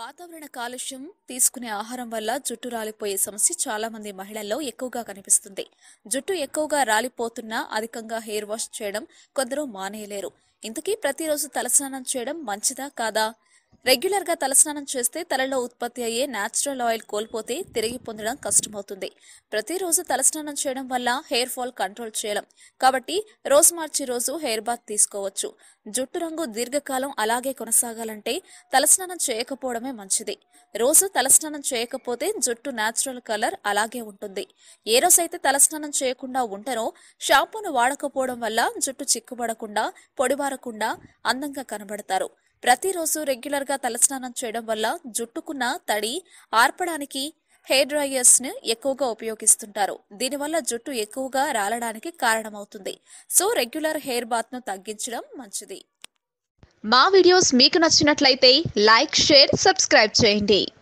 వాతావరణ కాలుష్యం తీసుకునే ఆహారం వల్ల జుట్టు రాలిపోయే సమస్య చాలా మంది మహిళల్లో ఎక్కువగా కనిపిస్తుంది జుట్టు ఎక్కువగా రాలిపోతున్నా అధికంగా హెయిర్ వాష్ చేయడం కొందరు మానేయలేరు ఇంతకీ ప్రతిరోజు తలస్నానం చేయడం మంచిదా కాదా రెగ్యులర్ గా తలస్నానం చేస్తే తలలో ఉత్పత్తి అయ్యే నేచురల్ ఆయిల్ కోల్పోతే తిరిగి పొందడం కష్టమవుతుంది ప్రతిరోజు తలస్నానం చేయడం వల్ల హెయిర్ ఫాల్ కంట్రోల్ చేయలేం కాబట్టి రోజు మార్చి రోజు హెయిర్ బాత్ తీసుకోవచ్చు జుట్టు రంగు దీర్ఘకాలం అలాగే కొనసాగాలంటే తలస్నానం చేయకపోవడమే మంచిది రోజు తలస్నానం చేయకపోతే జుట్టు నేచురల్ కలర్ అలాగే ఉంటుంది ఏ రోజైతే తలస్నానం చేయకుండా ఉంటారో షాంపూను వాడకపోవడం వల్ల జుట్టు చిక్కుపడకుండా పొడిబారకుండా అందంగా కనబడతారు ప్రతిరోజు రెగ్యులర్ గా తలస్నానం చేయడం వల్ల జుట్టుకున్న తడి ఆర్పడానికి హెయిర్ డ్రైయర్స్ ను ఎక్కువగా ఉపయోగిస్తుంటారు దీనివల్ల జుట్టు ఎక్కువగా రాలడానికి కారణమవుతుంది సో రెగ్యులర్ హెయిర్ బాత్ ను తగ్గించడం మంచిది మా వీడియోస్ మీకు నచ్చినట్లయితే లైక్ షేర్ సబ్స్క్రైబ్ చేయండి